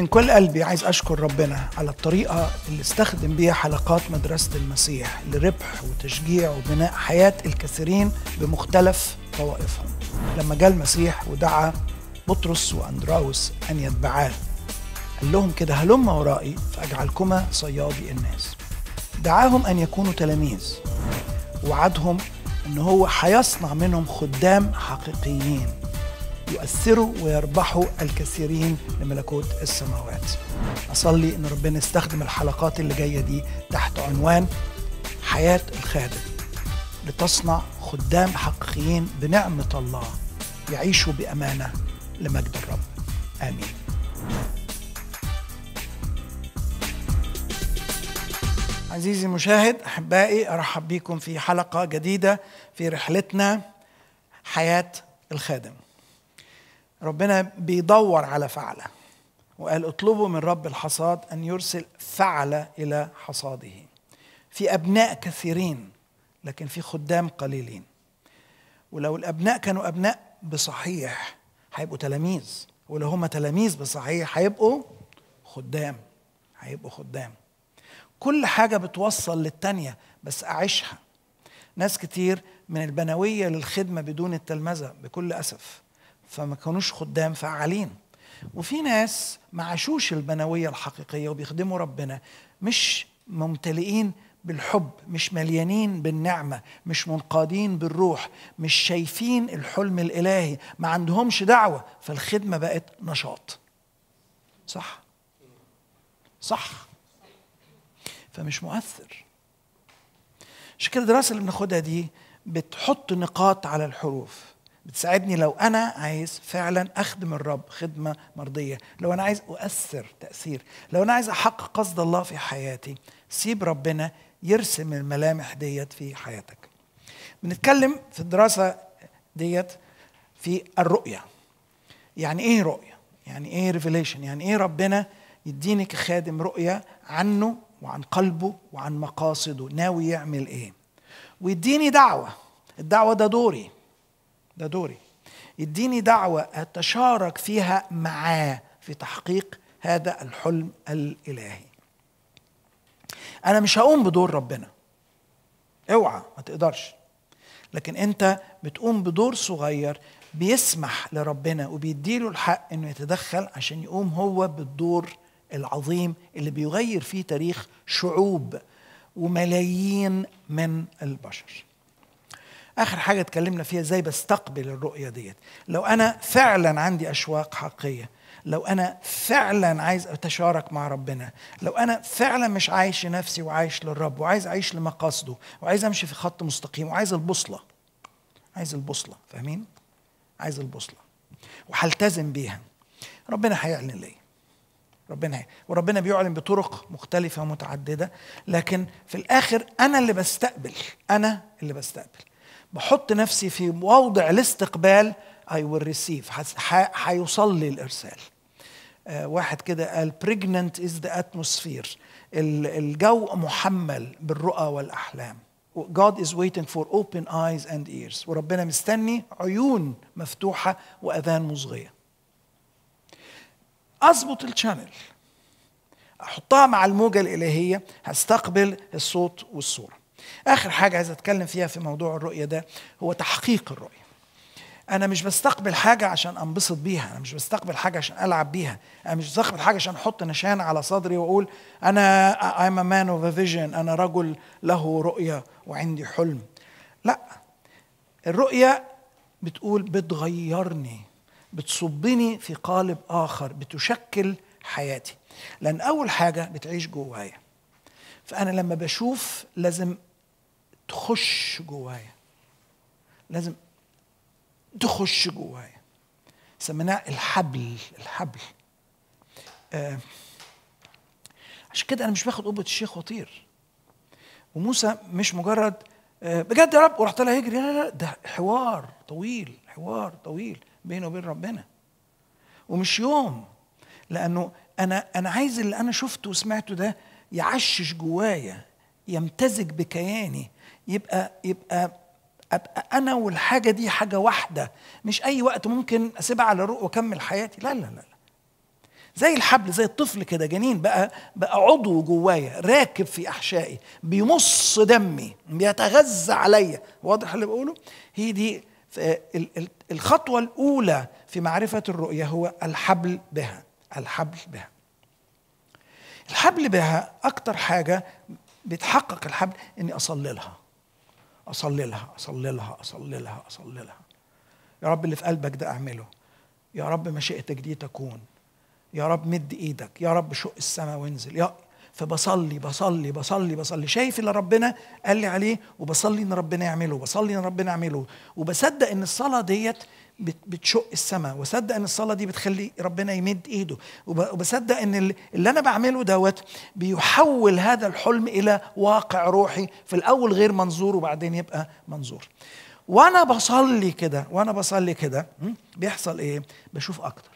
من كل قلبي عايز أشكر ربنا على الطريقة اللي استخدم بيها حلقات مدرسة المسيح لربح وتشجيع وبناء حياة الكثيرين بمختلف طوائفهم لما جاء المسيح ودعا بطرس وأندراوس أن يتبعاه قال لهم كده هلم ورائي فأجعلكما صيادي الناس دعاهم أن يكونوا تلاميذ وعدهم أن هو هيصنع منهم خدام حقيقيين يؤثروا ويربحوا الكثيرين لملكوت السماوات أصلي أن ربنا يستخدم الحلقات اللي جاية دي تحت عنوان حياة الخادم لتصنع خدام حقيقيين بنعمة الله يعيشوا بأمانة لمجد الرب آمين عزيزي المشاهد أحبائي أرحب بكم في حلقة جديدة في رحلتنا حياة الخادم ربنا بيدور على فعلة وقال اطلبوا من رب الحصاد أن يرسل فعلة إلى حصاده في أبناء كثيرين لكن في خدام قليلين ولو الأبناء كانوا أبناء بصحيح هيبقوا تلاميذ ولو هم تلاميذ بصحيح هيبقوا خدام هيبقوا خدام كل حاجة بتوصل للتانية بس أعيشها ناس كتير من البنوية للخدمة بدون التلمذة بكل أسف فما كانوش خدام فعالين وفي ناس ما عاشوش البنوية الحقيقية وبيخدموا ربنا مش ممتلئين بالحب مش مليانين بالنعمة مش منقادين بالروح مش شايفين الحلم الإلهي ما عندهمش دعوة فالخدمة بقت نشاط صح صح فمش مؤثر عشان كده الدراسة اللي بناخدها دي بتحط نقاط على الحروف بتساعدني لو أنا عايز فعلا أخدم الرب خدمة مرضية لو أنا عايز أؤثر تأثير لو أنا عايز أحقق قصد الله في حياتي سيب ربنا يرسم الملامح ديت في حياتك بنتكلم في الدراسة ديت في الرؤية يعني ايه رؤية يعني ايه ريفيليشن يعني ايه ربنا يديني كخادم رؤية عنه وعن قلبه وعن مقاصده ناوي يعمل ايه ويديني دعوة الدعوة ده دوري ده دوري يديني دعوة أتشارك فيها معاه في تحقيق هذا الحلم الإلهي أنا مش هقوم بدور ربنا اوعى ما تقدرش لكن أنت بتقوم بدور صغير بيسمح لربنا وبيديله الحق انه يتدخل عشان يقوم هو بالدور العظيم اللي بيغير فيه تاريخ شعوب وملايين من البشر اخر حاجه اتكلمنا فيها ازاي بستقبل الرؤيه ديت لو انا فعلا عندي اشواق حقيقيه لو انا فعلا عايز اتشارك مع ربنا لو انا فعلا مش عايش لنفسي وعايش للرب وعايز اعيش لمقاصده وعايز امشي في خط مستقيم وعايز البوصله عايز البوصله فاهمين عايز البوصله وهلتزم بيها ربنا هيعلن لي ربنا هي. وربنا بيعلن بطرق مختلفة ومتعددة لكن في الآخر أنا اللي بستقبل أنا اللي بستقبل بحط نفسي في موضع الاستقبال I will receive هيوصل لي الإرسال آه واحد كده قال pregnant is the atmosphere الجو محمل بالرؤى والأحلام God is waiting for open eyes and ears وربنا مستني عيون مفتوحة وأذان مصغية اظبط الشانل احطها مع الموجه الالهيه هستقبل الصوت والصوره اخر حاجه عايز اتكلم فيها في موضوع الرؤيه ده هو تحقيق الرؤيه انا مش بستقبل حاجه عشان انبسط بيها انا مش بستقبل حاجه عشان العب بيها انا مش بستقبل حاجه عشان احط نشان على صدري واقول انا I'm a man of a vision انا رجل له رؤيه وعندي حلم لا الرؤيه بتقول بتغيرني بتصبني في قالب اخر بتشكل حياتي لان اول حاجه بتعيش جوايا فانا لما بشوف لازم تخش جوايا لازم تخش جوايا سميناه الحبل الحبل آه عشان كده انا مش باخد قبه الشيخ وطير وموسى مش مجرد آه بجد يا رب وراح طالع يجري لا لا ده حوار طويل حوار طويل بينه وبين ربنا ومش يوم لانه انا انا عايز اللي انا شفته وسمعته ده يعشش جوايا يمتزج بكياني يبقى يبقى ابقى انا والحاجه دي حاجه واحده مش اي وقت ممكن اسيبها على الروق واكمل حياتي لا لا لا زي الحبل زي الطفل كده جنين بقى بقى عضو جوايا راكب في احشائي بيمص دمي بيتغذى عليا واضح اللي بقوله هي دي الخطوه الاولى في معرفه الرؤيه هو الحبل بها الحبل بها الحبل بها اكتر حاجه بتحقق الحبل اني اصللها اصللها اصللها اصللها اصللها يا رب اللي في قلبك ده اعمله يا رب مشيئتك دي تكون يا رب مد ايدك يا رب شق السماء وانزل يا فبصلي بصلي بصلي بصلي شايف اللي ربنا قال لي عليه وبصلي ان ربنا يعمله بصلي ان ربنا يعمله وبصدق ان الصلاه ديت بتشق السماء وصدق ان الصلاه دي بتخلي ربنا يمد ايده وبصدق ان اللي انا بعمله دوت بيحول هذا الحلم الى واقع روحي في الاول غير منظور وبعدين يبقى منظور وانا بصلي كده وانا بصلي كده بيحصل ايه بشوف اكتر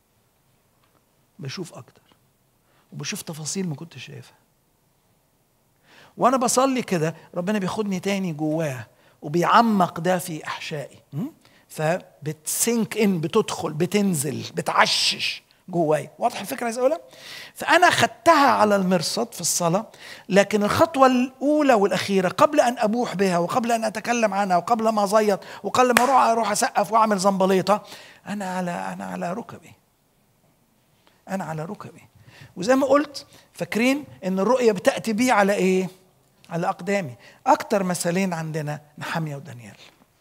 بشوف اكتر وبشوف تفاصيل ما كنتش شايفها وانا بصلي كده ربنا بياخدني تاني جواه وبيعمق ده في احشائي فبتسينك ان بتدخل بتنزل بتعشش جواي واضح الفكره عايز اقولها فانا خدتها على المرصد في الصلاه لكن الخطوه الاولى والاخيره قبل ان ابوح بها وقبل ان اتكلم عنها وقبل ما ازيط وقبل ما اروح اروح اسقف واعمل زنبليطه انا على انا على ركبي انا على ركبي وزي ما قلت فاكرين ان الرؤيه بتاتي بي على ايه على اقدامي اكتر مثالين عندنا نحاميه ودانيال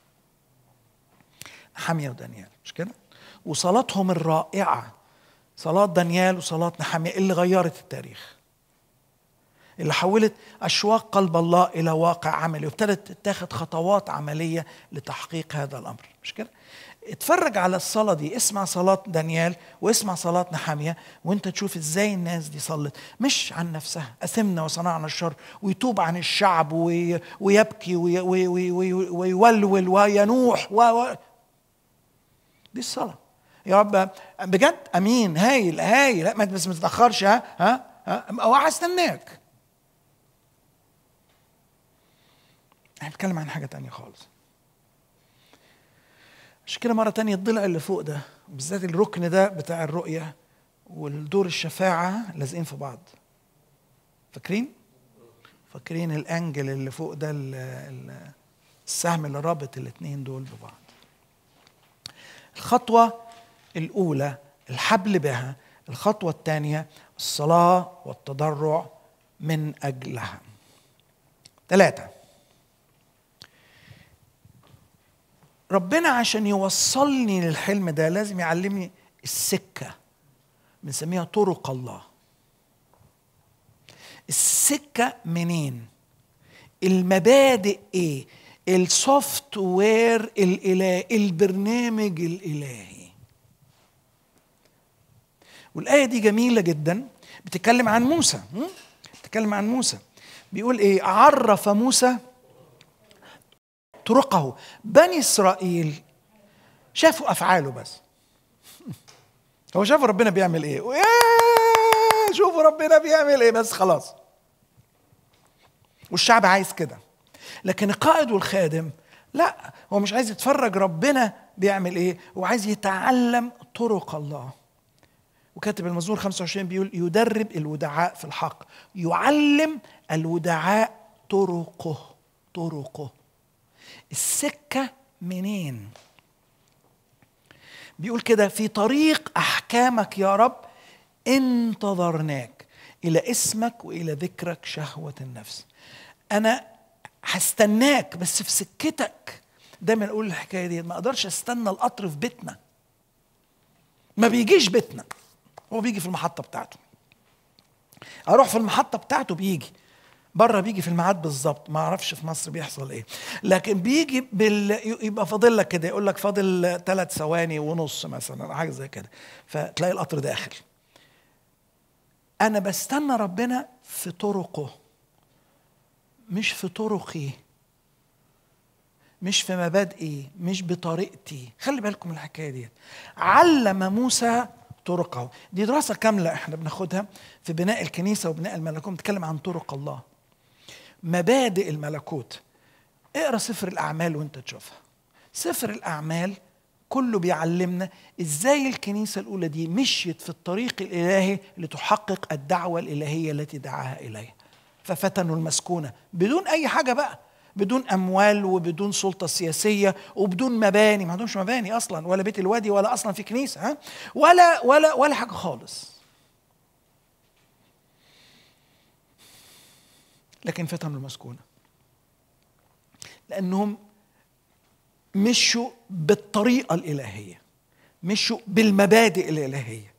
نحاميه ودانيال مش كده وصلاتهم الرائعه صلاه دانيال وصلاه نحاميه اللي غيرت التاريخ اللي حولت اشواق قلب الله الى واقع عملي وابتدت تتاخد خطوات عمليه لتحقيق هذا الامر مش كده اتفرج على الصلاة دي اسمع صلاة دانيال واسمع صلاة نحامية وانت تشوف ازاي الناس دي صلت مش عن نفسها أثمنا وصنعنا الشر ويتوب عن الشعب ويبكي ويولول وينوح و دي الصلاة يا رب بجد امين هايل هايل لا بس ما تتاخرش ها ها ها او هستناك احنا بنتكلم عن حاجه تانية خالص عشان كده مرة تانية الضلع اللي فوق ده بالذات الركن ده بتاع الرؤية والدور الشفاعة لازقين في بعض فاكرين؟ فاكرين الانجل اللي فوق ده السهم اللي رابط الاثنين دول ببعض الخطوة الأولى الحبل بها الخطوة الثانية الصلاة والتضرع من أجلها ثلاثة ربنا عشان يوصلني للحلم ده لازم يعلمني السكه بنسميها طرق الله السكه منين المبادئ ايه السوفت وير الالهي البرنامج الالهي والايه دي جميله جدا بتتكلم عن موسى بتتكلم عن موسى بيقول ايه عرف موسى طرقه بني اسرائيل شافوا افعاله بس هو شافوا ربنا بيعمل ايه شوفوا ربنا بيعمل ايه بس خلاص والشعب عايز كده لكن القائد والخادم لا هو مش عايز يتفرج ربنا بيعمل ايه هو عايز يتعلم طرق الله وكاتب المزمور 25 بيقول يدرب الودعاء في الحق يعلم الودعاء طرقه طرقه السكة منين بيقول كده في طريق أحكامك يا رب انتظرناك إلى اسمك وإلى ذكرك شهوة النفس أنا هستناك بس في سكتك دايما اقول الحكايه دي ما اقدرش استنى القطر في بيتنا ما بيجيش بيتنا هو بيجي في المحطه بتاعته اروح في المحطه بتاعته بيجي بره بيجي في الميعاد بالظبط ما اعرفش في مصر بيحصل ايه لكن بيجي بال... يبقى فاضل لك كده يقول لك فاضل ثلاث ثواني ونص مثلا حاجه زي كده فتلاقي القطر داخل انا بستنى ربنا في طرقه مش في طرقي مش في مبادئي مش بطريقتي خلي بالكم الحكايه دي علم موسى طرقه دي دراسه كامله احنا بناخدها في بناء الكنيسه وبناء الملكوت بنتكلم عن طرق الله مبادئ الملكوت اقرا سفر الاعمال وانت تشوفها سفر الاعمال كله بيعلمنا ازاي الكنيسه الاولى دي مشيت في الطريق الالهي لتحقق الدعوه الالهيه التي دعاها اليها ففتنوا المسكونه بدون اي حاجه بقى بدون اموال وبدون سلطه سياسيه وبدون مباني ما عندهمش مباني اصلا ولا بيت الوادي ولا اصلا في كنيسه ها ولا ولا ولا حاجه خالص لكن فتنوا المسكونه لانهم مشوا بالطريقه الالهيه مشوا بالمبادئ الالهيه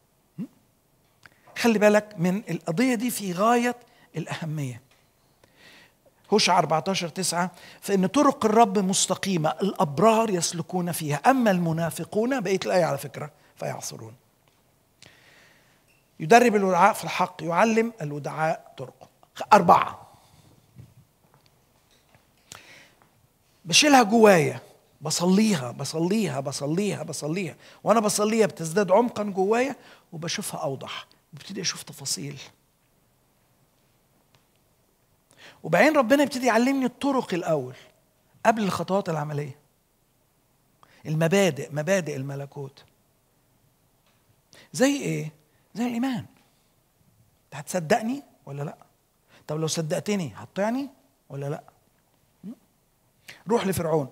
خلي بالك من القضيه دي في غايه الاهميه هوشع 14 9 فإن طرق الرب مستقيمة الأبرار يسلكون فيها أما المنافقون بقيت الآية على فكرة فيعصرون يدرب الودعاء في الحق يعلم الودعاء طرقه أربعة بشيلها جوايا بصليها بصليها بصليها بصليها وانا بصليها بتزداد عمقا جوايا وبشوفها اوضح ببتدي اشوف تفاصيل وبعدين ربنا يبتدي يعلمني الطرق الاول قبل الخطوات العمليه المبادئ مبادئ الملكوت زي ايه زي الايمان انت هتصدقني ولا لا طب لو صدقتني هتطيعني ولا لا روح لفرعون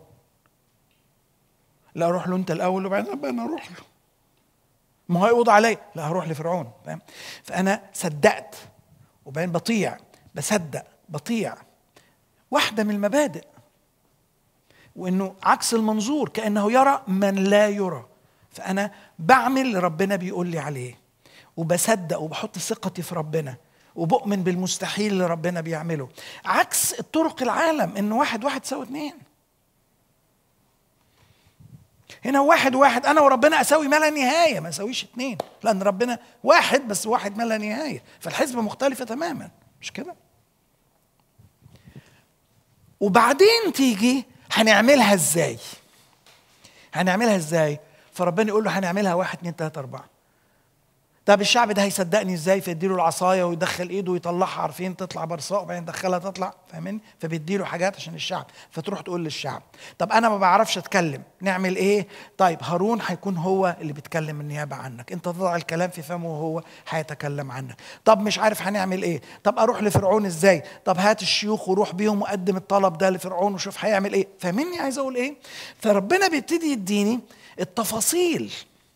لا اروح له انت الاول وبعدين انا اروح له ما هو هيقضى عليا لا هروح لفرعون فاهم فانا صدقت وبعدين بطيع بصدق بطيع واحده من المبادئ وانه عكس المنظور كانه يرى من لا يرى فانا بعمل اللي ربنا بيقول لي عليه وبصدق وبحط ثقتي في ربنا وبؤمن بالمستحيل اللي ربنا بيعمله عكس الطرق العالم ان واحد واحد تساوي اتنين هنا واحد واحد انا وربنا اساوي ما لا نهايه ما اساويش اتنين لان ربنا واحد بس واحد ما لا نهايه فالحسبه مختلفه تماما مش كده وبعدين تيجي هنعملها ازاي هنعملها ازاي فربنا يقول له هنعملها واحد اتنين تلاته اربعه طب الشعب ده هيصدقني ازاي فيديله العصايه ويدخل ايده ويطلعها عارفين تطلع برصاء وبعدين يدخلها تطلع فاهمين فبيديله حاجات عشان الشعب فتروح تقول للشعب طب انا ما بعرفش اتكلم نعمل ايه طيب هارون هيكون هو اللي بيتكلم النيابه عنك انت تضع الكلام في فمه وهو هيتكلم عنك طب مش عارف هنعمل ايه طب اروح لفرعون ازاي طب هات الشيوخ وروح بيهم وقدم الطلب ده لفرعون وشوف هيعمل ايه فاهمني عايز اقول ايه فربنا بيبتدي يديني التفاصيل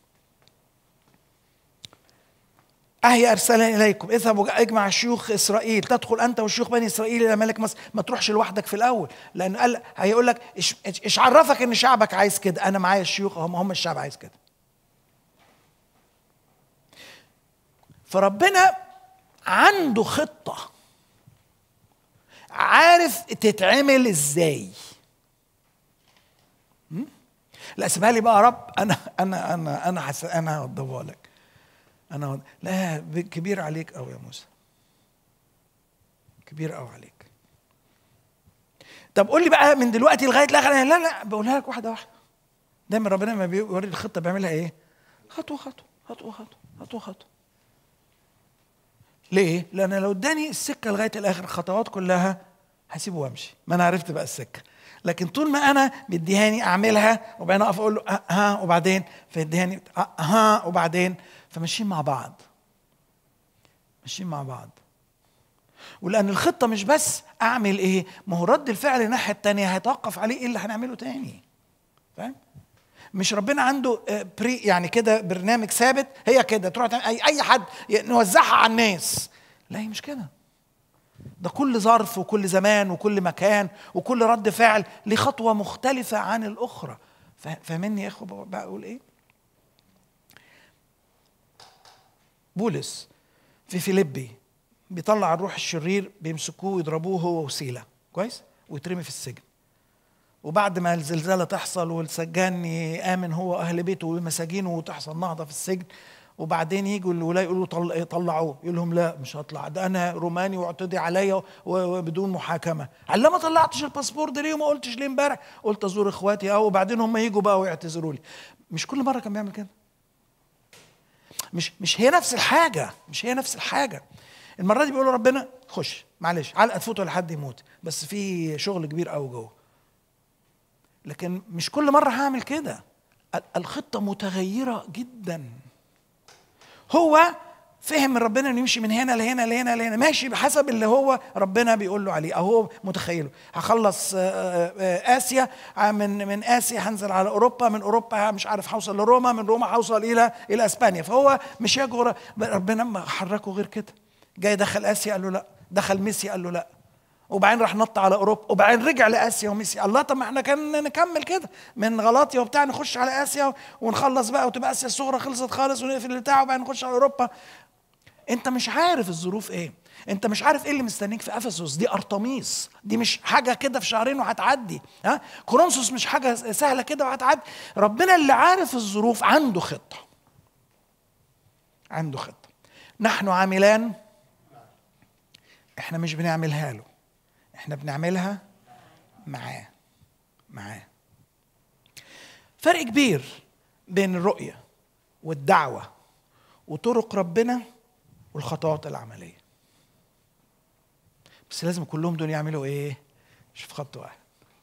أهي أرسلني إليكم اذهبوا اجمع شيوخ إسرائيل تدخل أنت وشيوخ بني إسرائيل إلى ملك مصر ما تروحش لوحدك في الأول لأن قال هيقول لك إيش, إيش عرفك إن شعبك عايز كده أنا معايا الشيوخ هم هم الشعب عايز كده فربنا عنده خطة عارف تتعمل إزاي لا سيبها لي بقى يا رب انا انا انا انا حس... انا هوضبها لك انا لا كبير عليك قوي يا موسى كبير قوي عليك طب قول لي بقى من دلوقتي لغايه الاخر لا لا بقولها لك واحده واحده دايما ربنا لما بيوري الخطه بيعملها ايه خطوه خطوه خطوه خطوه خطوه خطوه ليه لان لو اداني السكه لغايه الاخر الخطوات كلها هسيبه وامشي ما انا عرفت بقى السكه لكن طول ما انا مديهاني اعملها وبعدين اقف اقول له ها وبعدين فيديهاني ها وبعدين فماشيين مع بعض ماشيين مع بعض ولان الخطه مش بس اعمل ايه ما هو رد الفعل الناحيه الثانيه هيتوقف عليه ايه اللي هنعمله تاني فاهم مش ربنا عنده بري يعني كده برنامج ثابت هي كده تروح اي اي حد نوزعها على الناس لا هي مش كده ده كل ظرف وكل زمان وكل مكان وكل رد فعل ليه خطوه مختلفه عن الاخرى فاهمني يا اخوه بقول ايه بولس في فيليبي بيطلع الروح الشرير بيمسكوه ويضربوه هو وسيلة كويس ويترمي في السجن وبعد ما الزلزالة تحصل والسجان يآمن هو أهل بيته ومساجينه وتحصل نهضة في السجن وبعدين يجوا الولاة يقولوا طل... طلعوه يقول لهم لا مش هطلع ده انا روماني واعتدي عليا وبدون محاكمه قال لا ما طلعتش الباسبور ده ليه وما قلتش ليه امبارح قلت ازور اخواتي اه وبعدين هم يجوا بقى ويعتذروا لي مش كل مره كان بيعمل كده مش مش هي نفس الحاجة مش هي نفس الحاجة المرة دي بيقولوا ربنا خش معلش علقة تفوت ولا حد يموت بس في شغل كبير قوي جوه لكن مش كل مرة هعمل كده الخطة متغيرة جدا هو فهم من ربنا انه يمشي من هنا لهنا لهنا لهنا ماشي بحسب اللي هو ربنا بيقول له عليه او هو متخيله هخلص آه، آه، آه، اسيا من من اسيا هنزل على اوروبا من اوروبا مش عارف هوصل لروما من روما هوصل الى الى اسبانيا فهو مش يجرى ربنا ما حركه غير كده جاي دخل اسيا قال له لا دخل ميسي قال له لا وبعدين راح نط على اوروبا وبعدين رجع لاسيا وميسي الله طب ما احنا كان نكمل كده من غلاطيا وبتاع نخش على اسيا ونخلص بقى وتبقى اسيا الصغرى خلصت خالص ونقفل البتاع وبعدين نخش على اوروبا انت مش عارف الظروف ايه انت مش عارف ايه اللي مستنيك في افسس دي ارطميس دي مش حاجه كده في شهرين وهتعدي ها كورنثوس مش حاجه سهله كده وهتعدي ربنا اللي عارف الظروف عنده خطه عنده خطه نحن عاملان احنا مش بنعملها له احنا بنعملها معاه معاه فرق كبير بين الرؤيه والدعوه وطرق ربنا والخطوات العمليه بس لازم كلهم دول يعملوا ايه مش في خط واحد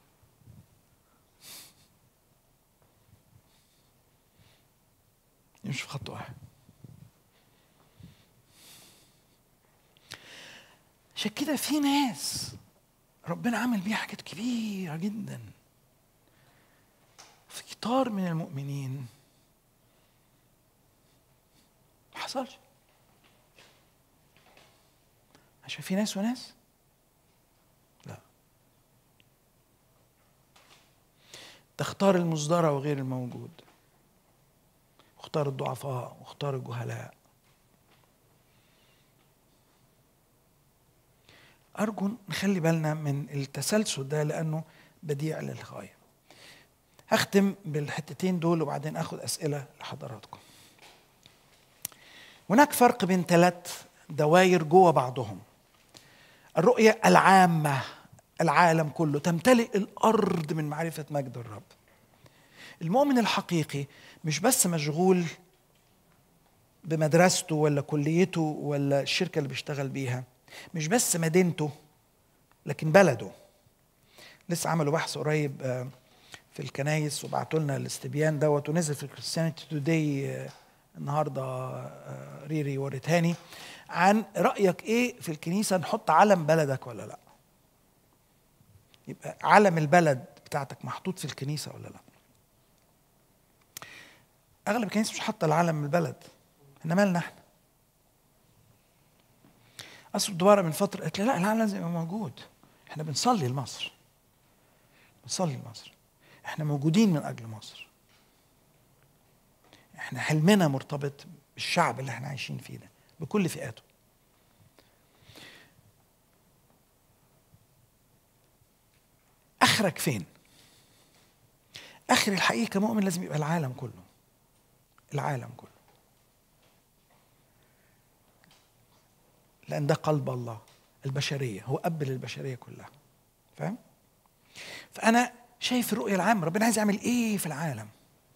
مش في خط واحد عشان كده في ناس ربنا عمل بيها حاجات كبيرة جدا في كتار من المؤمنين ما حصلش عشان في ناس وناس لا تختار المصدرة وغير الموجود واختار الضعفاء واختار الجهلاء أرجو نخلي بالنا من التسلسل ده لأنه بديع للغاية هختم بالحتتين دول وبعدين أخذ أسئلة لحضراتكم هناك فرق بين ثلاث دوائر جوه بعضهم الرؤية العامة العالم كله تمتلئ الأرض من معرفة مجد الرب المؤمن الحقيقي مش بس مشغول بمدرسته ولا كليته ولا الشركة اللي بيشتغل بيها مش بس مدينته لكن بلده لسه عملوا بحث قريب آه، في الكنايس وبعتوا لنا الاستبيان دوت ونزل في كريستيانيتي توداي آه، النهارده آه، ريري وريتهاني عن رايك ايه في الكنيسه نحط علم بلدك ولا لا يبقى علم البلد بتاعتك محطوط في الكنيسه ولا لا اغلب الكنيسه مش حاطه العلم البلد احنا مالنا احنا اصل الدواره من فتره قالت لي لا العلم لازم يبقى موجود احنا بنصلي لمصر بنصلي لمصر احنا موجودين من اجل مصر احنا حلمنا مرتبط بالشعب اللي احنا عايشين فيه ده بكل فئاته اخرك فين اخر الحقيقه كمؤمن لازم يبقى العالم كله العالم كله لان ده قلب الله البشريه هو اب للبشريه كلها فاهم فانا شايف الرؤيه العامه ربنا عايز يعمل ايه في العالم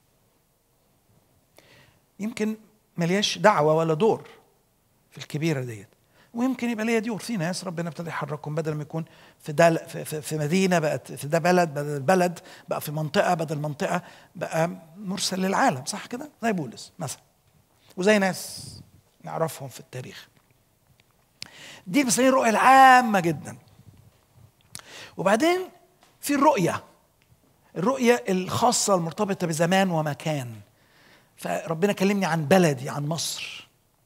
يمكن ملياش دعوه ولا دور في الكبيره ديت ويمكن يبقى ليا دور في ناس ربنا ابتدى يحركهم بدل ما يكون في دل في, في, في مدينه بقت في ده بلد بدل بلد بقى في منطقه بدل منطقه بقى مرسل للعالم صح كده زي بولس مثلا وزي ناس نعرفهم في التاريخ دي بنسميها الرؤيه العامه جدا وبعدين في الرؤيه الرؤيه الخاصه المرتبطه بزمان ومكان فربنا كلمني عن بلدي عن مصر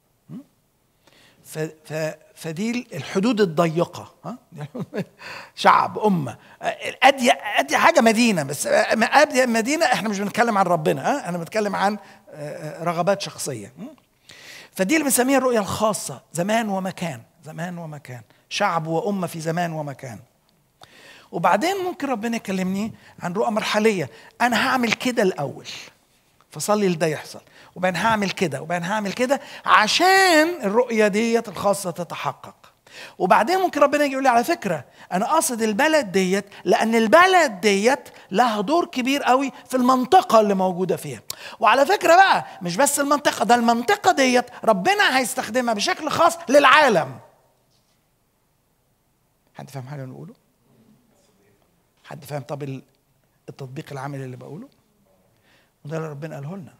ف ف فدي الحدود الضيقه ها شعب امه ادي ادي حاجه مدينه بس ادي مدينه احنا مش بنتكلم عن ربنا ها انا بتكلم عن رغبات شخصيه فدي اللي بنسميها الرؤيه الخاصه زمان ومكان زمان ومكان شعب وامه في زمان ومكان وبعدين ممكن ربنا يكلمني عن رؤى مرحليه انا هعمل كده الاول فصلي لده يحصل وبعدين هعمل كده وبعدين هعمل كده عشان الرؤية ديت الخاصة تتحقق وبعدين ممكن ربنا يجي يقول لي على فكرة أنا قاصد البلد ديت لأن البلد ديت لها دور كبير قوي في المنطقة اللي موجودة فيها وعلى فكرة بقى مش بس المنطقة ده المنطقة ديت ربنا هيستخدمها بشكل خاص للعالم حد فاهم حاجة نقوله؟ حد فاهم طب التطبيق العملي اللي بقوله؟ وده اللي ربنا قاله لنا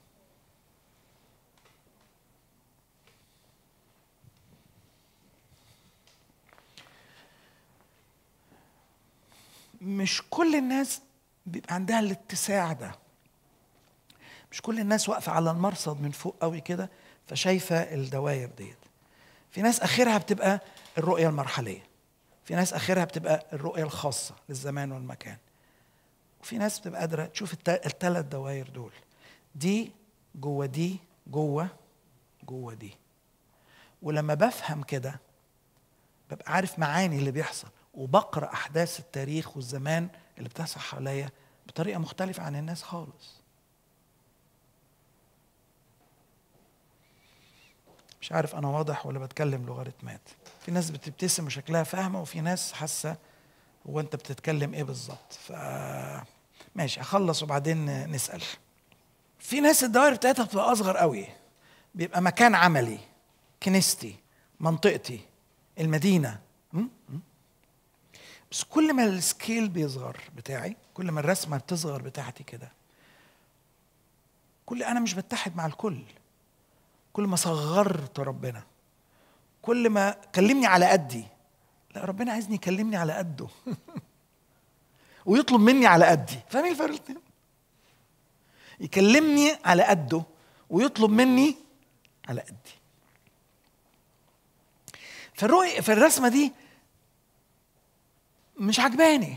مش كل الناس بيبقى عندها الاتساع ده مش كل الناس واقفة على المرصد من فوق قوي كده فشايفة الدواير ديت في ناس آخرها بتبقى الرؤية المرحلية في ناس آخرها بتبقى الرؤية الخاصة للزمان والمكان وفي ناس بتبقى قادرة تشوف الثلاث دواير دول دي جوه دي جوه جوه دي ولما بفهم كده ببقى عارف معاني اللي بيحصل وبقرا احداث التاريخ والزمان اللي بتحصل حواليا بطريقه مختلفه عن الناس خالص مش عارف انا واضح ولا بتكلم لوغاريتمات في ناس بتبتسم وشكلها فاهمه وفي ناس حاسه هو انت بتتكلم ايه بالظبط ف ماشي هخلص وبعدين نسال في ناس الدوائر بتاعتها بتبقى اصغر قوي بيبقى مكان عملي كنيستي منطقتي المدينه م? م? بس كل ما السكيل بيصغر بتاعي كل ما الرسمه بتصغر بتاعتي كده كل انا مش بتحد مع الكل كل ما صغرت ربنا كل ما كلمني على قدي لا ربنا عايزني يكلمني على قده ويطلب مني على قدي فاهمين الفرق الاثنين يكلمني على قده ويطلب مني على قدي فالرؤية في الرسمة دي مش عجباني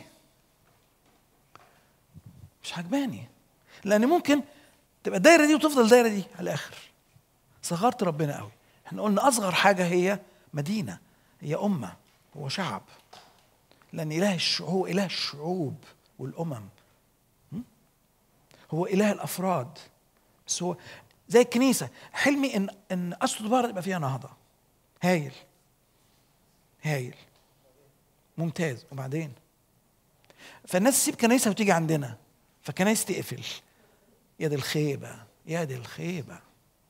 مش عجباني لأن ممكن تبقى الدايرة دي وتفضل الدايرة دي على الآخر صغرت ربنا قوي احنا قلنا أصغر حاجة هي مدينة هي أمة هو شعب لأن إله الشعوب هو إله الشعوب والأمم هو إله الأفراد بس هو زي الكنيسة حلمي إن إن أسود بار يبقى فيها نهضة هايل هايل ممتاز وبعدين فالناس تسيب كنايسها وتيجي عندنا فكنايس تقفل يا دي الخيبة يا دي الخيبة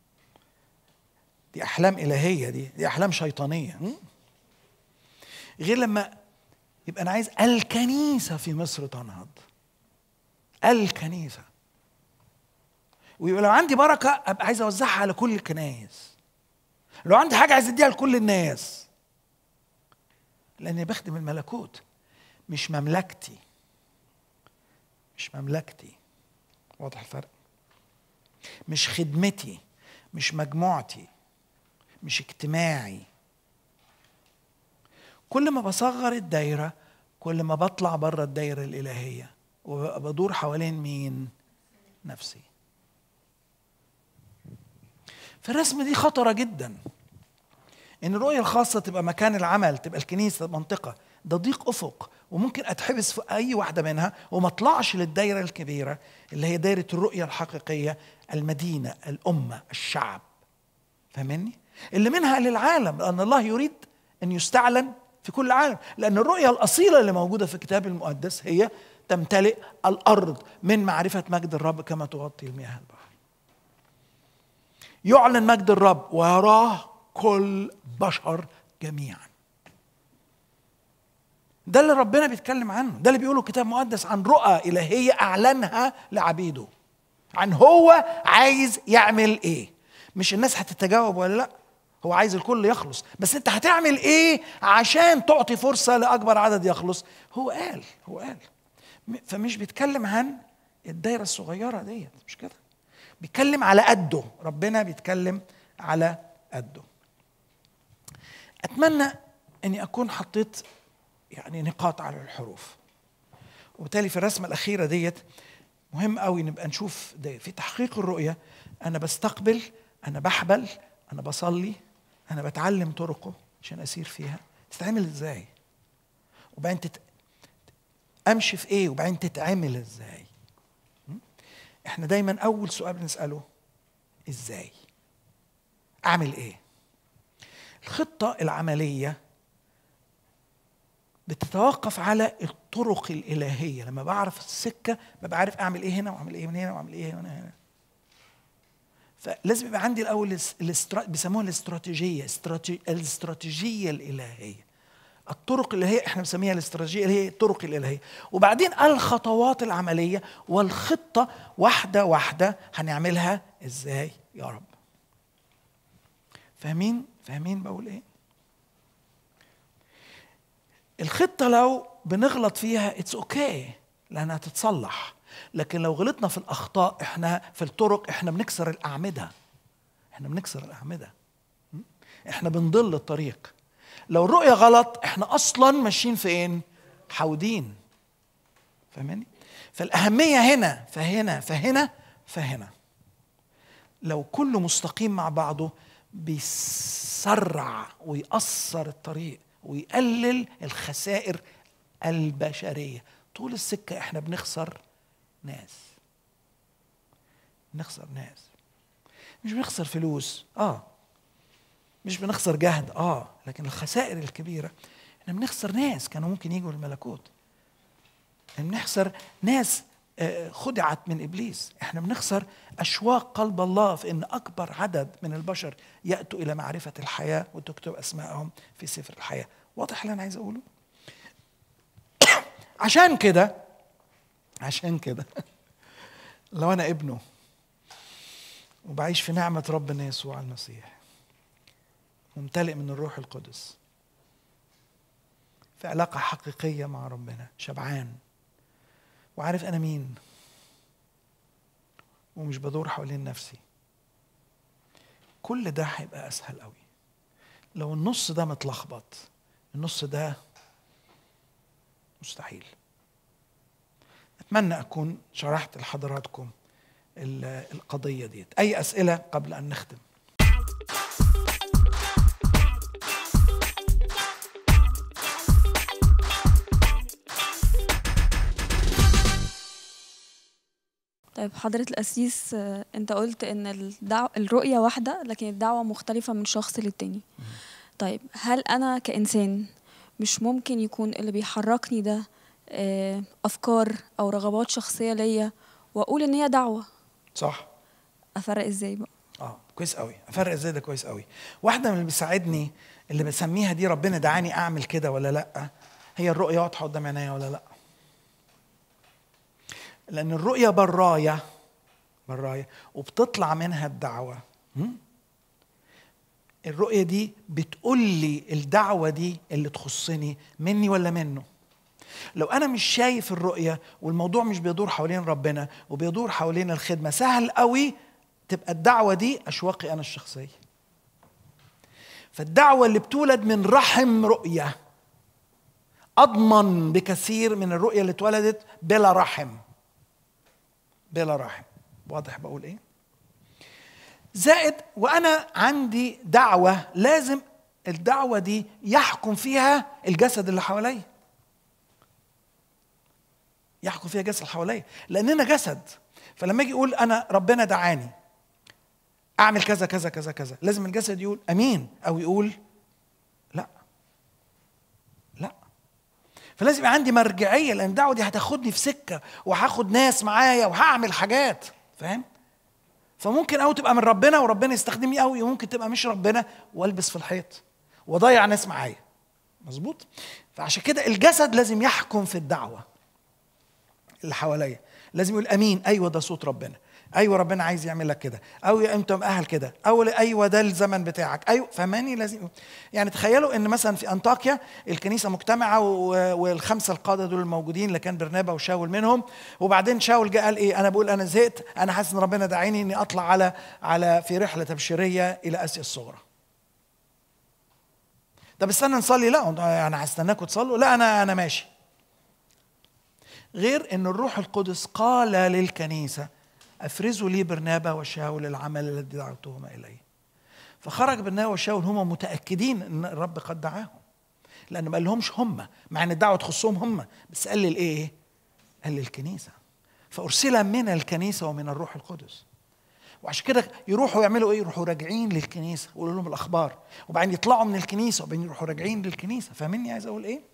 دي أحلام إلهية دي دي أحلام شيطانية غير لما يبقى أنا عايز الكنيسة في مصر تنهض الكنيسة ويبقى لو عندي بركة أبقى عايز أوزعها على كل الكنايس لو عندي حاجة عايز أديها لكل الناس لأني بخدم الملكوت مش مملكتي مش مملكتي واضح الفرق مش خدمتي مش مجموعتي مش اجتماعي كل ما بصغر الدايرة كل ما بطلع بره الدايرة الإلهية وبدور حوالين مين نفسي فالرسمة دي خطرة جدا ان الرؤيه الخاصه تبقى مكان العمل تبقى الكنيسه منطقه ده ضيق افق وممكن اتحبس في اي واحده منها وما اطلعش للدايره الكبيره اللي هي دايره الرؤيه الحقيقيه المدينه الامه الشعب فاهمني اللي منها للعالم لان الله يريد ان يستعلن في كل العالم لان الرؤيه الاصيله اللي موجوده في الكتاب المقدس هي تمتلئ الارض من معرفه مجد الرب كما تغطي المياه البحر يعلن مجد الرب ويراه كل بشر جميعا ده اللي ربنا بيتكلم عنه ده اللي بيقوله الكتاب المقدس عن رؤى إلهية أعلنها لعبيده عن هو عايز يعمل إيه مش الناس هتتجاوب ولا لأ هو عايز الكل يخلص بس انت هتعمل ايه عشان تعطي فرصة لأكبر عدد يخلص هو قال هو قال فمش بيتكلم عن الدايرة الصغيرة ديت مش كده بيتكلم على قده ربنا بيتكلم على قده اتمنى اني اكون حطيت يعني نقاط على الحروف وبالتالي في الرسمه الاخيره ديت مهم قوي نبقى نشوف ده في تحقيق الرؤيه انا بستقبل انا بحبل انا بصلي انا بتعلم طرقه عشان اسير فيها تتعمل ازاي وبعدين تت... امشي في ايه وبعدين تتعمل ازاي احنا دايما اول سؤال بنساله ازاي اعمل ايه الخطة العملية بتتوقف على الطرق الإلهية لما بعرف السكة ببقى عارف أعمل إيه هنا وأعمل إيه من هنا وأعمل إيه هنا هنا فلازم يبقى عندي الأول الاسترا... بيسموها الاستراتيجية استراتي... الاستراتيجية الإلهية الطرق اللي هي احنا بنسميها الاستراتيجيه اللي هي الطرق الالهيه وبعدين الخطوات العمليه والخطه واحده واحده هنعملها ازاي يا رب فاهمين فاهمين بقول ايه الخطه لو بنغلط فيها اتس اوكي okay لانها تتصلح لكن لو غلطنا في الاخطاء احنا في الطرق احنا بنكسر الاعمده احنا بنكسر الاعمده احنا بنضل الطريق لو الرؤيه غلط احنا اصلا ماشيين فين حاودين فاهماني فالاهميه هنا فهنا فهنا فهنا لو كله مستقيم مع بعضه بيسرع ويأثر الطريق ويقلل الخسائر البشرية طول السكة احنا بنخسر ناس بنخسر ناس مش بنخسر فلوس اه مش بنخسر جهد اه لكن الخسائر الكبيرة احنا بنخسر ناس كانوا ممكن يجوا الملكوت بنخسر ناس خدعت من ابليس احنا بنخسر اشواق قلب الله في ان اكبر عدد من البشر ياتوا الى معرفه الحياه وتكتب اسمائهم في سفر الحياه واضح اللي انا عايز اقوله عشان كده عشان كده لو انا ابنه وبعيش في نعمه ربنا يسوع المسيح ممتلئ من الروح القدس في علاقه حقيقيه مع ربنا شبعان وعارف انا مين ومش بدور حوالين نفسي كل ده هيبقى اسهل قوي لو النص ده متلخبط النص ده مستحيل اتمنى اكون شرحت لحضراتكم القضيه ديت اي اسئله قبل ان نختم طيب حضرة القسيس انت قلت ان الدعو الرؤية واحدة لكن الدعوة مختلفة من شخص للتاني طيب هل انا كإنسان مش ممكن يكون اللي بيحركني ده افكار او رغبات شخصية ليا واقول ان هي دعوة صح افرق ازاي بقى اه كويس قوي افرق ازاي ده كويس قوي واحدة من اللي بيساعدني اللي بسميها دي ربنا دعاني اعمل كده ولا لا هي الرؤية واضحة قدام عينيا ولا لا لأن الرؤية براية براية وبتطلع منها الدعوة الرؤية دي بتقول لي الدعوة دي اللي تخصني مني ولا منه لو أنا مش شايف الرؤية والموضوع مش بيدور حوالين ربنا وبيدور حوالين الخدمة سهل قوي تبقى الدعوة دي أشواقي أنا الشخصية فالدعوة اللي بتولد من رحم رؤية أضمن بكثير من الرؤية اللي اتولدت بلا رحم بلا رحم واضح بقول ايه زائد وانا عندي دعوه لازم الدعوه دي يحكم فيها الجسد اللي حواليا يحكم فيها الجسد اللي حواليا لاننا جسد فلما اجي اقول انا ربنا دعاني اعمل كذا كذا كذا كذا لازم الجسد يقول امين او يقول لا لا فلازم يبقى عندي مرجعيه لان الدعوه دي هتاخدني في سكه وهاخد ناس معايا وهعمل حاجات فاهم فممكن قوي تبقى من ربنا وربنا يستخدمني قوي وممكن تبقى مش ربنا والبس في الحيط واضيع ناس معايا مظبوط فعشان كده الجسد لازم يحكم في الدعوه اللي حواليا لازم يقول امين ايوه ده صوت ربنا ايوه ربنا عايز يعمل لك كده او انت مؤهل كده او ايوه ده الزمن بتاعك ايوه فهماني لازم يعني تخيلوا ان مثلا في انطاكيا الكنيسه مجتمعه والخمسه القاده دول الموجودين اللي كان برنابا وشاول منهم وبعدين شاول جه قال ايه انا بقول انا زهقت انا حاسس ان ربنا دعيني اني اطلع على على في رحله تبشيريه الى اسيا الصغرى طب استنى نصلي لا انا هستناكم تصلوا لا انا انا ماشي غير ان الروح القدس قال للكنيسه افرزوا لي برنابا وشاول العمل الذي دعوتهما اليه فخرج برنابا وشاول هما متاكدين ان الرب قد دعاهم لان ما قالهمش هم مع ان الدعوه تخصهم هم بس قال للايه قال للكنيسه فارسل من الكنيسه ومن الروح القدس وعشان كده يروحوا يعملوا ايه يروحوا راجعين للكنيسه ويقولوا لهم الاخبار وبعدين يطلعوا من الكنيسه وبعدين يروحوا راجعين للكنيسه فاهمني عايز اقول ايه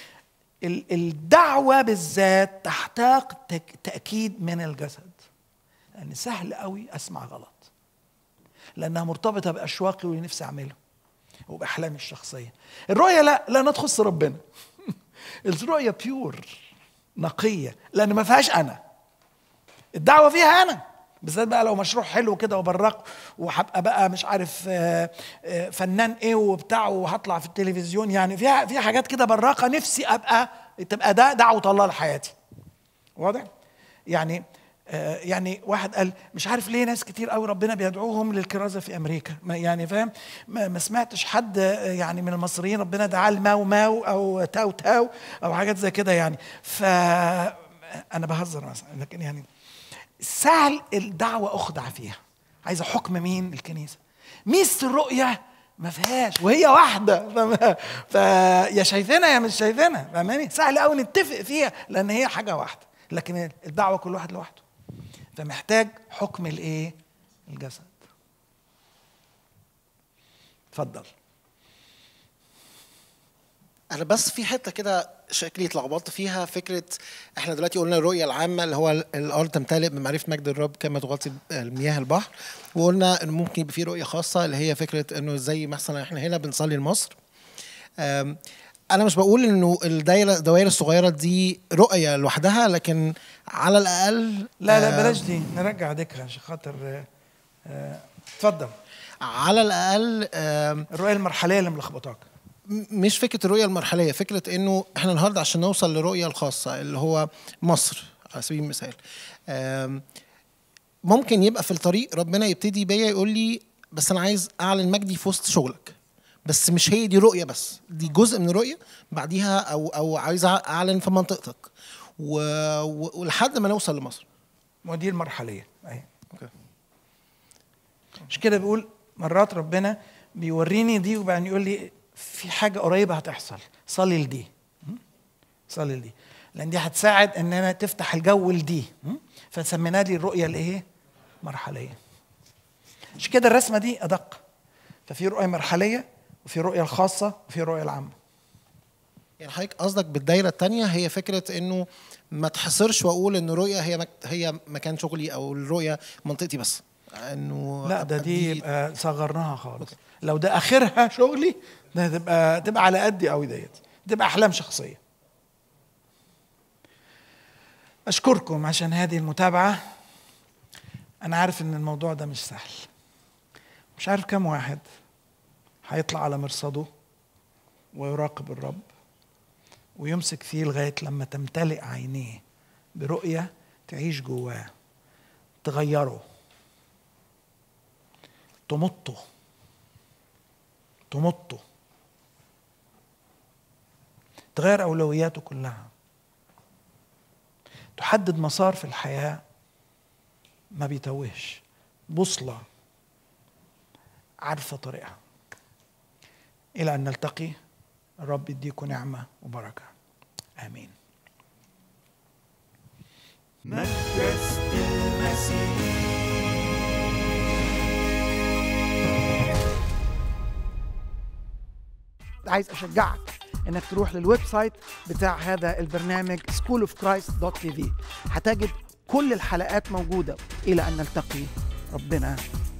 الدعوه بالذات تحتاج تاكيد من الجسد لان سهل قوي اسمع غلط لانها مرتبطه باشواقي واللي نفسي اعمله وباحلامي الشخصيه الرؤيه لا لا لا تخص ربنا الرؤيه بيور نقيه لان ما فيهاش انا الدعوه فيها انا بالذات بقى لو مشروع حلو كده وبرق وهبقى بقى مش عارف آه، آه، فنان ايه وبتاع وهطلع في التلفزيون يعني فيها في حاجات كده براقه نفسي ابقى تبقى ده دعوه الله لحياتي واضح يعني آه، يعني واحد قال مش عارف ليه ناس كتير قوي ربنا بيدعوهم للكرازه في امريكا ما يعني فاهم ما, ما سمعتش حد آه، يعني من المصريين ربنا دعاه الماو ماو او تاو تاو او حاجات زي كده يعني ف انا بهزر مثلا لكن يعني سهل الدعوه اخدع فيها عايزه حكم مين الكنيسه ميزه الرؤيه ما فيهاش وهي واحده فما- فيا شايفينها يا مش شايفينها فاهماني سهل قوي نتفق فيها لان هي حاجه واحده لكن الدعوه كل واحد لوحده فمحتاج حكم الايه الجسد اتفضل انا بس في حته كده شكلي اتلخبطت فيها فكره احنا دلوقتي قلنا الرؤيه العامه اللي هو الارض تمتلئ بمعرفه مجد الرب كما تغطي المياه البحر وقلنا انه ممكن يبقى في رؤيه خاصه اللي هي فكره انه زي مثلا احنا هنا بنصلي لمصر أم، انا مش بقول انه الدايره الدوائر الصغيره دي رؤيه لوحدها لكن على الاقل لا لا آه، بلاش دي نرجع ديكها عشان خاطر آه، آه، اتفضل على الاقل آم، الرؤيه المرحليه اللي ملخبطاك م- مش فكره الرؤيه المرحليه فكره انه احنا النهارده عشان نوصل للرؤيه الخاصه اللي هو مصر على سبيل المثال آم، ممكن يبقى في الطريق ربنا يبتدي بيا يقول لي بس انا عايز اعلن مجدي في وسط شغلك بس مش هي دي رؤيه بس دي جزء من الرؤيه بعديها او او عايز اعلن في منطقتك و... و... ولحد ما نوصل لمصر ما دي المرحليه اهي اوكي مش كده بيقول مرات ربنا بيوريني دي وبعدين يقول لي في حاجه قريبه هتحصل صلي لدي م? صلي لدي لان دي هتساعد ان انا تفتح الجو لدي م? فسميناها دي الرؤيه الايه مرحليه مش كده الرسمه دي ادق ففي رؤيه مرحليه وفي رؤيه الخاصه وفي رؤيه العامه يعني حضرتك قصدك بالدايره الثانيه هي فكره انه ما تحصرش واقول ان الرؤيه هي مك... هي مكان شغلي او الرؤيه منطقتي بس انه لا ده أبقى دي يبقى صغرناها خالص لو ده اخرها شغلي ده تبقى تبقى على قدي قوي ديت تبقى احلام شخصيه اشكركم عشان هذه المتابعه انا عارف ان الموضوع ده مش سهل مش عارف كم واحد هيطلع على مرصده ويراقب الرب ويمسك فيه لغايه لما تمتلئ عينيه برؤيه تعيش جواه تغيره تمطه تمطه تغير أولوياته كلها تحدد مسار في الحياة ما بيتوهش بوصلة عارفة طريقها إلى أن نلتقي الرب يديكم نعمة وبركة آمين مجلس المسيح عايز اشجعك انك تروح للويب سايت بتاع هذا البرنامج schoolofchrist.tv هتجد كل الحلقات موجوده الى ان نلتقي ربنا